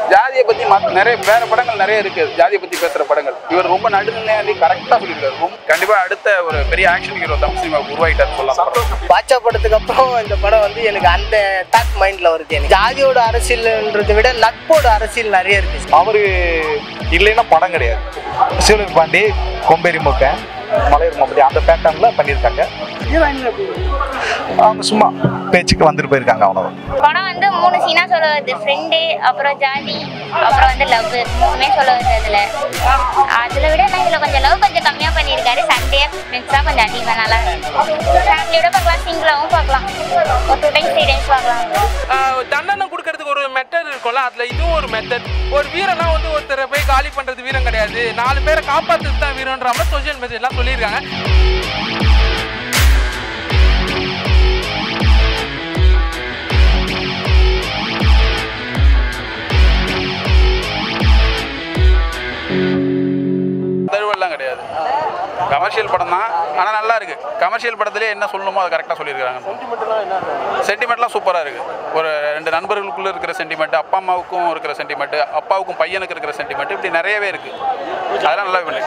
ஜாதியை பத்தி மத்த நிறைய வேற படங்கள் நிறைய இருக்கு ஜாதியை பத்தி பேசுற படங்கள் இவர் ரொம்ப நடுநிலையாண்டி கரெக்டா சொல்லியிருக்காரு ரொம்ப கண்டிப்பா அடுத்த ஒரு பெரிய ஆக்ஷன் ஹீரோ தமிழ் சினிமாவுக்கு உருவாயிட்டாரு சொல்லலாம் பாட்சா படத்துக்கு அப்புறம் இந்த படம் வந்து எனக்கு அந்த தாட் மைண்ட்ல வருது எனக்கு ஜாதியோட அரசியல்ன்றதை விட நட்போட அரசியல் நிறைய இருக்கு அவரு இல்லைன்னா படம் கிடையாது சிவலிங்க பாண்டி கொம்பேரி மூக்க மலையூர் மம்பதி அந்த பேட்டர்ன்ல பண்ணியிருக்காங்க அவங்க சும்மா பேச்சுக்கு வந்துட்டு போயிருக்காங்க அவ்வளோதான் படம் வந்து மூணு சீனா சொல்ல வருது ஃப்ரெண்டு அப்புறம் ஜாதி அப்புறம் வந்து லவ் மூணுமே சொல்ல வருது அதுல அதுல விட நான் இதுல கொஞ்சம் லவ் கொஞ்சம் கம்மியா பண்ணியிருக்காரு சண்டே மிக்ஸா கொஞ்சம் அதிகமா நல்லா ஃபேமிலியோட பார்க்கலாம் சிங்கிளாவும் பார்க்கலாம் ஒரு டூ டைம்ஸ் த்ரீ டைம்ஸ் பார்க்கலாம் ஆஹ் தண்டனை கொடுக்கறதுக்கு ஒரு மெத்தட் இருக்கும்ல அதுல இதுவும் ஒரு மெத்தட் ஒரு வீரனா வந்து ஒருத்தரை போய் காலி பண்றது வீரம் கிடையாது நாலு பேரை காப்பாத்துறது தான் வீரன்ற மாதிரி சோஷியல் மெசேஜ்லாம் சொல்லியிருக்காங்க தழுவெல்லாம் கிடையாது கமர்ஷியல் படம் தான் ஆனா நல்லா இருக்கு கமர்ஷியல் படத்திலே என்ன சொல்லணுமோ அதை கரெக்டாக சொல்லியிருக்காங்க சென்டிமெண்ட்லாம் சூப்பராக இருக்கு ஒரு ரெண்டு நண்பர்களுக்குள்ள இருக்கிற சென்டிமெண்ட் அப்பா அம்மாவுக்கும் இருக்கிற சென்டிமெண்ட் அப்பாவுக்கும் பையனுக்கு இருக்கிற சென்டிமெண்ட் இப்படி நிறையவே இருக்கு அதெல்லாம் நல்லா பண்ணி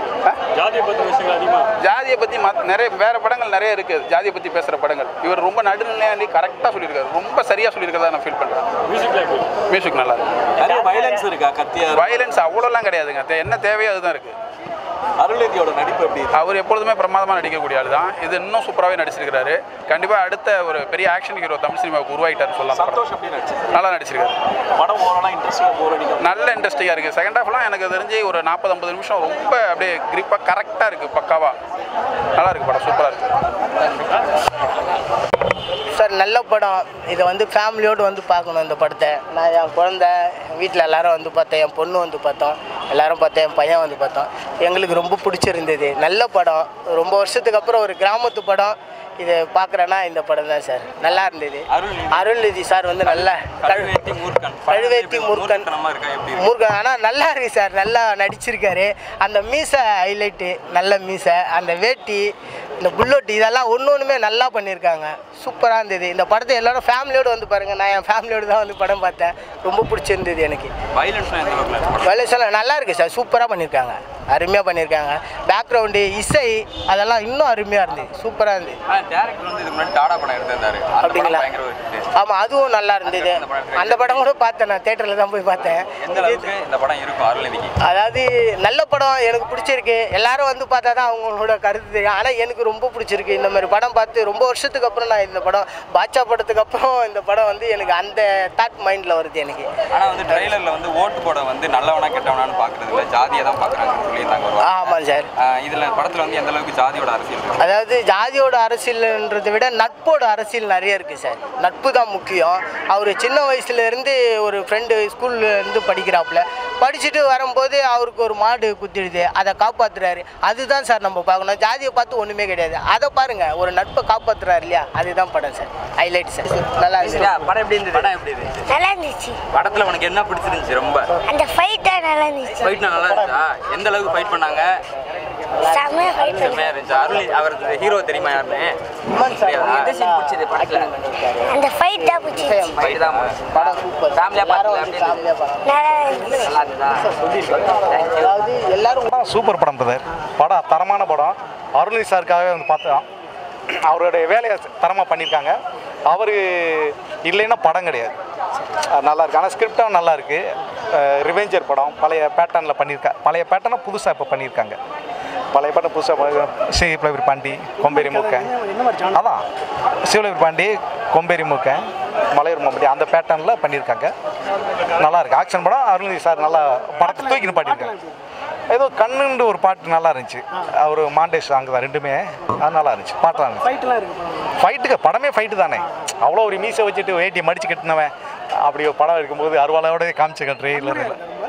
ஜாதியை பத்தி மத்த நிறைய வேற படங்கள் நிறைய இருக்கு ஜாதியை பத்தி பேசுற படங்கள் இவர் ரொம்ப நடுநிலையாண்டி கரெக்டாக சொல்லியிருக்காரு ரொம்ப சரியா சொல்லியிருக்கதா நான் ஃபீல் பண்றேன் மியூசிக் நல்லா இருக்கு நிறைய வயலன்ஸ் இருக்கா கத்தியா வயலன்ஸ் அவ்வளோலாம் கிடையாதுங்க தே- என்ன தேவையோ அதுதான் இருக்கு அருள்நிதியோட நடிப்பு எப்படி இருக்கு? அவர் எப்பொழுதுமே பிரமாதமாக நடிக்கக்கூடிய ஆள் தான் இது இன்னும் சூப்பராகவே நடிச்சிருக்காரு கண்டிப்பாக அடுத்த ஒரு பெரிய ஆக்ஷன் ஹீரோ தமிழ் சினிமாவுக்கு உருவாயிட்டாருன்னு சொல்லலாம் சந்தோஷ் எப்படி நடிச்சிருக்கு நல்லா நடிச்சிருக்காரு படம் ஓரளவு இன்ட்ரெஸ்டிங்கா போர் அடிக்கும் நல்ல இன்ட்ரெஸ்டிங்காக இருக்குது செகண்ட் ஹாஃப்லாம் எனக்கு தெரிஞ்சு ஒரு நாற்பது ஐம்பது நிமிஷம் ரொம்ப அப்படியே கிரிப்பாக கரெக்டாக இருக்குது பக்காவா நல்லா இருக்கு படம் சூப்பராக இருக்குது சார் நல்ல படம் இதை வந்து ஃபேமிலியோடு வந்து பார்க்கணும் இந்த படத்தை நான் என் குழந்தை வீட்டில் எல்லாரும் வந்து பார்த்தேன் என் பொண்ணு வந்து பார்த்தோம் எல்லாரும் பார்த்தேன் என் பையன் வந்து பார்த்தோம் எங்களுக்கு ரொம்ப பிடிச்சிருந்தது நல்ல படம் ரொம்ப வருஷத்துக்கு அப்புறம் ஒரு கிராமத்து படம் இது பார்க்குறேன்னா இந்த படம் தான் சார் நல்லா இருந்தது அருள்நிதி. அருள்நிதி சார் வந்து நல்ல கழுவேத்தி மூர்க்கன் கழுவேத்தி மூர்க்கன் மூர்க்கனமா இருக்கா எப்படி இருக்கு? முருகன் ஆனால் நல்லா இருக்கு சார் நல்லா நடிச்சிருக்காரு அந்த மீசை ஹைலைட்டு நல்ல மீசை அந்த வேட்டி இந்த புல்லோட்டி இதெல்லாம் ஒன்று ஒன்றுமே நல்லா பண்ணியிருக்காங்க சூப்பராக இருந்தது இந்த படத்தை எல்லாரும் ஃபேமிலியோடு வந்து பாருங்கள் நான் என் ஃபேமிலியோடு தான் வந்து படம் பார்த்தேன் ரொம்ப பிடிச்சிருந்தது எனக்கு வயலன்ஸ்லாம் எந்த அளவுக்கு இருக்கு? வயலேஷன் நல்லா இருக்கு சார் சூப்பராக பண்ணியிருக்காங்க அருமையாக பண்ணியிருக்காங்க பேக்ரவுண்டு இசை அதெல்லாம் இன்னும் அருமையாக இருந்தது சூப்பராக இருந்தது ஆனா டேரக்டர் வந்து இதுக்கு முன்னாடி டாடா படம் எடுத்திருந்தாரு அந்த படம் அப்படிங்களா பயங்கர ஒரு hit. ஆமாம் அதுவும் நல்லா இருந்தது அந்த படம் கூட பார்த்தேன் நான் தேட்டரில் தான் போய் பார்த்தேன் எந்த அளவுக்கு இந்த படம் இருக்கும் அருள்நிதிக்கு அதாவது நல்ல படம் எனக்கு பிடிச்சிருக்கு எல்லாரும் வந்து பார்த்தா தான் அவங்களோட கருத்து தெரியும் ஆனால் எனக்கு ரொம்ப பிடிச்சிருக்கு இந்த மாதிரி படம் பார்த்து ரொம்ப வருஷத்துக்கு அப்புறம் நான் இந்த படம் பாட்சா படத்துக்கு அப்புறம் இந்த படம் வந்து எனக்கு அந்த தாட் மைண்டில் வருது எனக்கு ஆனா வந்து ட்ரைலர்ல வந்து ஓட்டு போட வந்து நல்லவனா கெட்டவனான்னு பாக்குறது இல்ல ஜாதியை தான் பாக்குறாங்கன்னு சொல்லியிருந்தாங்க ஒரு வாரம். ஆமாம் சார் ஆஹ் இதுல படத்துல வந்து எந்த அளவுக்கு ஜாதியோட அரசியல் இருக்கு அதாவது ஜாதியோட அரசியல்ன்றதை விட நட்போட அரசியல் நிறைய இருக்குது சார் நட்பு தான் முக்கியம் அவர் சின்ன வயசுல இருந்து ஒரு ஃப்ரெண்டு ஸ்கூல்ல இருந்து படிக்கிறாப்புல படிச்சுட்டு வரும்போது அவருக்கு ஒரு மாடு குத்திடுது அதை காப்பாத்துறாரு அதுதான் சார் நம்ம பார்க்கணும் ஜாதியை பார்த்து ஒன்றுமே கிடையாது அதை பாருங்க ஒரு நட்பை காப்பாத்துறாரு இல்லையா அதுதான் படம் சார் ஹைலைட் சார் நல்லா இருக்கு படம் எப்படி இருந்தது படம் எப்படி இருந்துச்சு நல்லா இருந்துச்சு படத்துல உனக்கு என்ன பிடிச்சிருந்துச்சு ரொம்ப அந்த ஃபைட் தான் நல்லா இருந்துச்சு ஃபைட் நல்லா இருந்துச்சா எந்த அளவுக்கு ஃபைட் பண்ணாங்க செம்மையா ஃபைட் செம்மையா இருந்துச்சு அருள் அவர் ஹீரோ தெரியுமா யாருன்னு பிடிச்சது படத்துல அந்த ஃபைட் தான் பிடிச்சிச்சு ஃபைட் தான் படம் சூப்பர் Family ஆ பார்த்தீங்களா? எப்படி ஃபேமிலியாக படம் நல்லா இருந்துச்சு நல்லா இருந்துச்சா அதாவது எல்லாரும் படம் சூப்பர் படம் பிரதர் படம் தரமான படம் அருள்நிதி சாருக்காகவே வந்து பார்த்தோம் அவருடைய வேலையை தரமாக பண்ணியிருக்காங்க அவர் இல்லைன்னா படம் கிடையாது அஹ் நல்லா இருக்கு ஆனால் ஸ்கிரிப்டும் நல்லா இருக்கு ரிவெஞ்சர் படம் பழைய பேட்டர்னில் பண்ணியிருக்கா பழைய பேட்டர்னை புதுசாக இப்போ பண்ணியிருக்காங்க பழைய பேட்டர்ன் புதுசாக சிவலவி பாண்டி கொம்பேரி மூக்க அதான் சிவலவி பாண்டி கொம்பேரி மூக்க மலையூர் மம்படி அந்த பேட்டர்னில் பண்ணியிருக்காங்க நல்லா இருக்கு ஆக்ஷன் படம் அருள்நிதி சார் நல்லா படத்தை தூக்கின்னு பாட்டியிருக்காங்க ஏதோ கண்ணுண்டு ஒரு பாட்டு நல்லா இருந்துச்சு அவர் மாண்டேஷ் அங்கே தான் ரெண்டுமே அது நல்லா இருந்துச்சு பாட்டு தான் ஃபைட்டுக்கு படமே ஃபைட்டு தானே அவ்வளோ ஒரு மீசை வச்சுட்டு வேட்டி மடிச்சு கட்டினவன் அப்படி ஒரு படம் இருக்கும்போது அருவாலையோட காமிச்சு ட்ரெயிலர்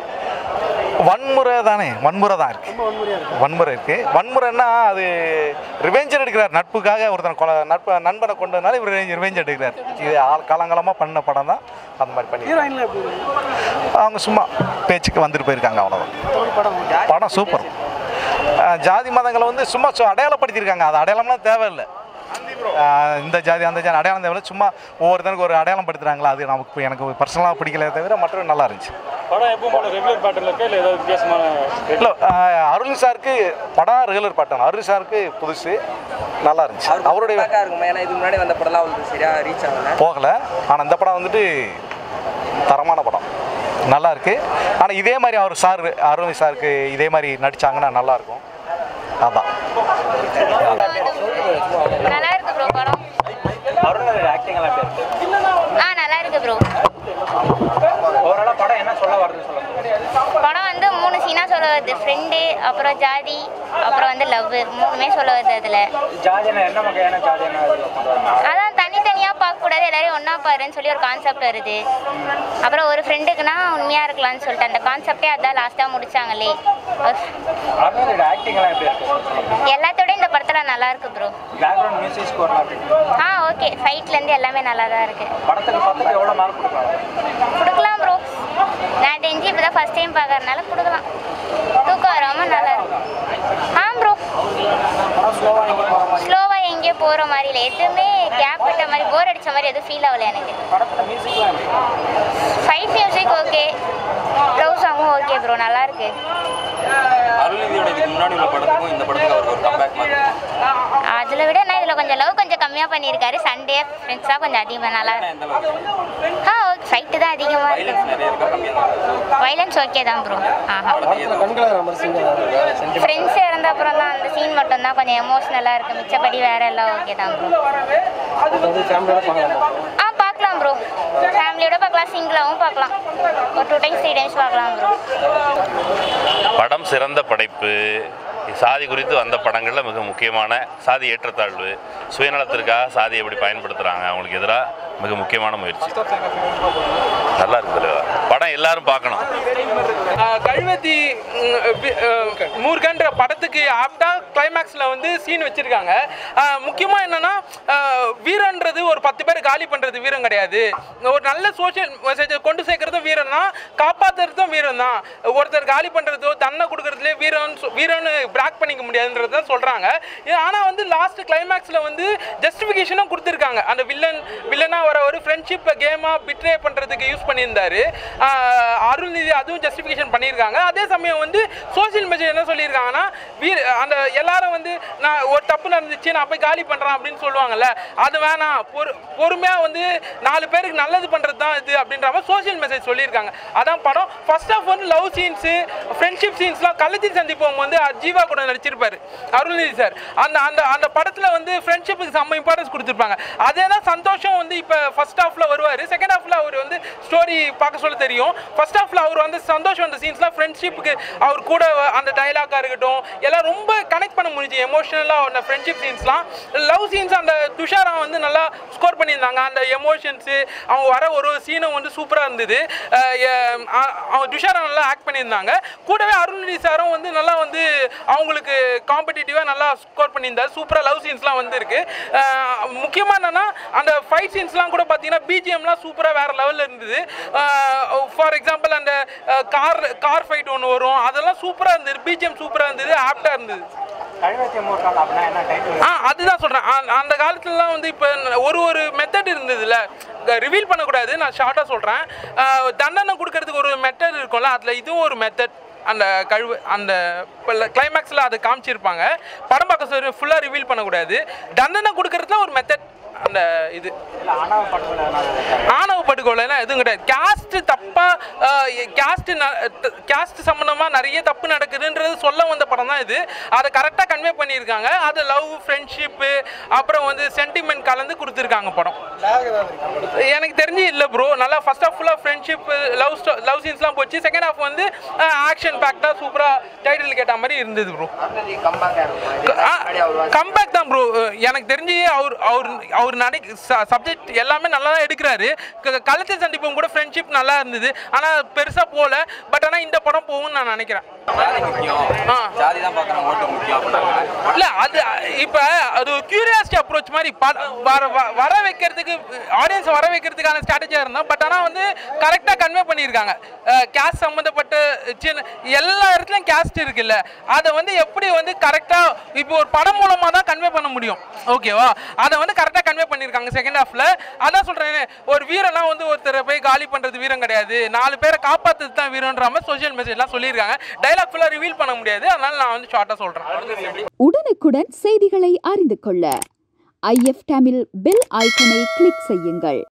வன்முறை தானே வன்முறை தான் இருக்கு வன்முறை இருக்கு வன்முறைன்னா அது ரிவெஞ்சர் எடுக்கிறார் நட்புக்காக ஒருத்தன் கொலை நட்பு நண்பனை கொண்டதுனால இவர் ரிவெஞ்ச் எடுக்கிறார் இது ஆள் காலங்காலமாக பண்ண படம் தான் அந்த மாதிரி பண்ணி அவங்க சும்மா பேச்சுக்கு வந்துட்டு போயிருக்காங்க அவ்வளோதான் படம் சூப்பர் அஹ் ஜாதி மதங்களை வந்து சும்மா சு- அடையாளப்படுத்தியிருக்காங்க அது அடையாளம்லாம் தேவையில்லை ஆஹ் இந்த ஜாதி அந்த ஜாதி அடையாளம் தேவையில்ல சும்மா ஒவ்வொருத்தனுக்கு ஒரு அடையாளம் படுத்துறாங்களா அது நமக்கு எனக்கு பர்சனலாக பிடிக்கல தவிர மற்றவங்க நல்லா இருந்துச்சு படம் எப்பவும் போல ரெகுலர் பேட்டர்ல இருக்கா இல்லை ஏதாவது வித்தியாசமான இல்லை அருள் சாருக்கு படம் ரெகுலர் பாட்டன் அருள் சாருக்கு புதுசு நல்லா இருந்துச்சு அவருடைய பேக்காக இருக்குமா ஏன்னா இதுக்கு முன்னாடி வந்த படம்லாம் அவங்களுக்கு சரியா ரீச் ஆகல போகலை ஆனால் இந்த படம் வந்துட்டு தரமான படம் நல்லா இருக்கு ஆனால் இதே மாதிரி அவர் சார் அருண் சாருக்கு இதே மாதிரி நடிச்சாங்கன்னா நல்லா இருக்கும் அதான் நல்லா இருக்கு ப்ரோ படம் அருணோட ஆக்டிங் எல்லாம் எப்படி இருக்கு ஆ நல்லா இருக்கு ப்ரோ ஓவராலாக படம் என்ன சொல்ல வருதுன்னு சொல்லுங்க படம் வந்து மூணு சீனா சொல்ல வருது ஃப்ரெண்டு அப்புறம் ஜாதி அப்புறம் வந்து லவ் மூணுமே சொல்ல வருது அதில் ஜாதினா என்ன வகையான ஜாதியான இதில் பண்ணுறாங்க அதான் தனித்தனியாக பார்க்கக்கூடாது எல்லாரையும் ஒன்றா பாருன்னு சொல்லி ஒரு கான்செப்ட் வருது அப்புறம் ஒரு ஃப்ரெண்டுக்குனா உண்மையாக இருக்கலாம்னு சொல்லிட்டு அந்த கான்செப்டே அதான் லாஸ்ட்டாக முடிச்சாங்களே அருணோட ஆக்டிங் எல்லாம் எப்படி இருக்கு எல்லாத்தோட இந்த படத்தில் நல்லா இருக்கு ப்ரோ பேக்ரவுண்ட் மியூசிக் ஸ்கோர்லாம் எப்படி இருக்கு? ஆ ஓகே ஃபைட்லேருந்து எல்லாமே நல்லா தான் இருக்கு படத்துக்கு பத்துக்கு எவ்வளோ மார்க் கொடுக்கலாம் கொடுக்கலாம் ப்ரோ நான் தெரிஞ்சு இப்போ தான் ஃபஸ்ட் டைம் பார்க்கறதுனால கொடுக்கலாம் தூக்கம் வராமல் நல்லா இருக்கு ஆ ப்ரோ ஸ்லோவாக எங்கேயோ போகிற மாதிரி இல்லை எதுவுமே கேப் விட்ட மாதிரி போர் அடிச்ச மாதிரி எதுவும் ஃபீல் ஆகல எனக்கு படத்தில் மியூசிக்லாம் எப்படி ஃபைட் மியூசிக் ஓகே லவ் சாங்கும் ஓகே ப்ரோ நல்லா இருக்கு அருள்நிதியோட இதுக்கு முன்னாடி உள்ள படத்துக்கும் இந்த படத்துக்கு அவருக்கு ஒரு கம்பேக் மாதிரி அதில் விட நான் இதில் கொஞ்சம் லவ் கொஞ்சம் கம்மியாக பண்ணியிருக்காரு சண்டே ஃப்ரெண்ட்ஸாக கொஞ்சம் அதிகமாக நல்லா ஆனா எந்த அளவுக்கு ஆ ஓகே ஃபைட்டு தான் அதிகமாக வைலன்ஸ் இருக்கு நிறைய இருக்கா கம்மியாக தான் இருக்கா? வைலன்ஸ் ஓகே தான் ப்ரோ ஆஹா படத்துக்கு எது ஃப்ரெண்ட்ஸ் இறந்த அப்புறம் தான் அந்த சீன் மட்டும் தான் கொஞ்சம் எமோஷ்னலாக இருக்கு மிச்சப்படி வேற எல்லாம் ஓகே தான் ப்ரோ ஆ பார்க்கலாம் ப்ரோ ஃபேமிலியோட பார்க்கலாம் சிங்கிளாகவும் பார்க்கலாம் ஒரு டூ டைம்ஸ் த்ரீ டைம்ஸ் பார்க்கலாம் ப்ரோ படம் சிறந்த படைப்பு சாதி குறித்து வந்த படங்களில் மிக முக்கியமான சாதி ஏற்றத்தாழ்வு சுயநலத்திற்காக சாதி எப்படி பயன்படுத்துகிறாங்க அவங்களுக்கு எதிராக மிக முக்கியமான முயற்சி நல்லா இருக்குது தலைவா. படம் எல்லாரும் பார்க்கணும் ஆஹ் கல்வெத்தி ம், வி- ஆஹ் மூர்கன்ற படத்துக்கு ஆப்டா கிளைமேக்ஸில் வந்து சீன் வச்சுருக்காங்க முக்கியமாக என்னென்னா வீரன்றது ஒரு பத்து பேர் காலி பண்ணுறது வீரம் கிடையாது ஒரு நல்ல சோஷியல் மெசேஜை கொண்டு சேர்க்கறதும் வீரன் தான் காப்பாற்றுறதும் வீரன் தான் ஒருத்தர் காலி பண்ணுறதோ தன்னை கொடுக்குறதுலே வீரன் சொ- வீரன்னு பிராக் பண்ணிக்க முடியாதுன்றது தான் சொல்கிறாங்க ஆனால் வந்து லாஸ்ட் கிளைமேக்ஸில் வந்து ஜஸ்டிஃபிகேஷனும் கொடுத்துருக்காங்க அந்த வில்லன் வில்லனாக வர ஒரு ஃப்ரெண்ட்ஷிப்பை கேமாக பிட்ரே பண்ணுறதுக்கு யூஸ் பண்ணியிருந்தாரு ஆஹ் அருள்நிதி அதுவும் ஜஸ்டிஃபிகேஷன் பண்ணியிருக்காங்க அதே சமயம் வந்து சோஷியல் மெசேஜ் என்ன சொல்லியிருக்காங்கன்னா வீர அந்த எல்லாரும் வந்து நான் ஒரு தப்பு நடந்துச்சு நான் போய் காலி பண்ணுறேன் அப்படின்னு சொல்லுவாங்கல்ல அது வேணாம் பொறு பொறுமையாக வந்து நாலு பேருக்கு நல்லது பண்ணுறது தான் இது அப்படின்ற மாதிரி சோஷியல் மெசேஜ் சொல்லியிருக்காங்க அதான் படம் ஃபர்ஸ்ட் ஆஃப் வந்து லவ் சீன்ஸு ஃப்ரெண்ட்ஷிப் சீன்ஸ்லாம் கள்ளத்தில் சந்திப்போம் வந்து ஜீவா கூட நடிச்சிருப்பாரு அருள்நிதி சார் அந்த அந்த அந்த படத்தில் வந்து ஃப்ரெண்ட்ஷிப்புக்கு செம்ம இம்பார்ட்டன்ஸ் கொடுத்துருப்பாங்க அதே தான் சந்தோஷம் வந்து இப்போ ஃபர்ஸ்ட் ஹாஃபில் வருவார் செகண்ட் ஹாஃபில் அவர் வந்து ஸ்டோரி பார்க்க சொல்ல தெரியும் ஃபர்ஸ்ட் ஹாஃபில் அவர் வந்து சந்தோஷம் அந்த சீன்ஸ்லாம் ஃப்ரெண்ட்ஷிப்புக்கு அவர் கூட அந்த டைலாக்காக இருக்கட்டும் எல்லாம் ரொம்ப கனெக்ட் பண்ண முடிஞ்சு எமோஷனலாக அந்த ஃப்ரெண்ட்ஷிப் சீன்ஸ்லாம் லவ் சீன்ஸ் அந்த துஷாரா வந்து நல்லா ஸ்கோர் பண்ணியிருந்தாங்க அந்த எமோஷன்ஸு அவங்க வர ஒரு சீனும் வந்து சூப்பராக இருந்தது அஹ் எ- அ- அவங்க துஷாரா நல்லா ஆக்ட் பண்ணியிருந்தாங்க கூடவே அருண்நிதி சாரும் வந்து நல்லா வந்து அவங்களுக்கு காம்படிட்டிவாக நல்லா ஸ்கோர் பண்ணியிருந்தார் சூப்பராக லவ் சீன்ஸ்லாம் வந்து இருக்கு முக்கியமாக என்னன்னா அந்த ஃபைட் சீன்ஸ்லாம் கூட பார்த்தீங்கன்னா பிஜிஎம்லாம் சூப்பராக வேற லெவலில் இருந்தது ஃபார் எக்ஸாம்பிள் அந்த கார் கார் ஃபைட் ஒன்று வரும் அதெல்லாம் சூப்பராக இருந்தது பிஜிஎம் சூப்பராக இருந்தது ஆப்டாக இருந்தது கழுவத்தி மூர்க்கால் அப்படின்னா என்ன டைட்டில் ஆ அதுதான் சொல்கிறேன் அந்த காலத்துலலாம் வந்து இப்போ ஒரு ஒரு மெத்தட் இருந்ததுல ரிவீல் பண்ணக்கூடாது நான் ஷார்ட்டாக சொல்கிறேன் தண்டனை கொடுக்கறதுக்கு ஒரு மெத்தட் இருக்கும்ல அதில் இதுவும் ஒரு மெத்தட் அந்த கழுவு அந்த கிளைமேக்ஸில் அதை காமிச்சிருப்பாங்க படம் பார்க்க சொல்லி ஃபுல்லாக ரிவீல் பண்ணக்கூடாது தண்டனை கொடுக்கறதுல ஒரு மெத்தட் அந்த இது இல்லை ஆணவ படத்தில் ஆணவ படுகொலைலாம் எதுவும் கிடையாது கேஸ்ட் தப்பா கேஸ்ட் கேஸ்ட் சம்மந்தமா நிறைய தப்பு நடக்குதுன்றது சொல்ல வந்த படம் தான் இது அதை கரெக்டாக கன்வே பண்ணியிருக்காங்க அது லவ் ஃப்ரெண்ட்ஷிப்பு அப்புறம் வந்து சென்டிமெண்ட் கலந்து கொடுத்துருக்காங்க படம் எனக்கு தெரிஞ்சு இல்லை ப்ரோ நல்லா ஃபர்ஸ்ட் ஆஃப் ஃபுல்லாக ஃப்ரெண்ட்ஷிப் லவ் லவ் சீன்ஸ்லாம் போச்சு செகண்ட் ஹாஃப் வந்து ஆக்ஷன் பேக்டாக சூப்பராக டைட்டில் கேட்ட மாதிரி இருந்தது ப்ரோ கம்பேக் தான் ப்ரோ எனக்கு தெரிஞ்சு அவர் அவர் அவர் அவர் நடை சப்ஜெக்ட் எல்லாமே நல்லா தான் எடுக்கிறாரு க- களத்தை சந்திப்பும் கூட ஃப்ரெண்ட்ஷிப் நல்லா இருந்தது ஆனால் பெருசாக போகல பட் ஆனால் இந்த படம் போகும்னு நான் நினைக்கிறேன் ஜாதி முக்கியம் ஜாதி தான் பார்க்குறோம் ஓட்டு முக்கியம் அப்படின்னாங்க இல்ல அது இப்போ அது ஒரு கியூரியாசிட்டி அப்ரோச் மாதிரி ப- வர வ- வர வைக்கிறதுக்கு ஆடியன்ஸ் வர வைக்கிறதுக்கான ஸ்ட்ராட்டஜியாக இருந்தால் பட் ஆனால் வந்து கரெக்டாக கன்வே பண்ணியிருக்காங்க கேஸ்ட் சம்மந்தப்பட்ட சின்ன எல்லா இடத்துலையும் கேஸ்ட் இருக்குல்ல அதை வந்து எப்படி வந்து கரெக்டாக இப்போ ஒரு படம் மூலமாக தான் கன்வே பண்ண முடியும் ஓகேவா அதை வந்து கரெக்டாக கன்வே பண்ணியிருக்காங்க செகண்ட் ஹாஃபில் அதான் சொல்கிறேன் ஒரு வீரனா வந்து ஒருத்தரை போய் காலி பண்ணுறது வீரம் கிடையாது நாலு பேரை காப்பாற்றுறது தான் வீரன்ற மாதிரி சோஷியல் மெசேஜ்லாம் சொல்லியிருக்காங்க டைலாக் ஃபுல்லாக ரிவீல் பண்ண முடியாது அதனால நான் வந்து ஷார்ட்டாக சொல்கிறேன் உடனுக்குடன் செய்திகளை அறிந்து கொள்ள ஐஎஃப் தமிழ் பெல் ஐக்கனை கிளிக் செய்யுங்கள்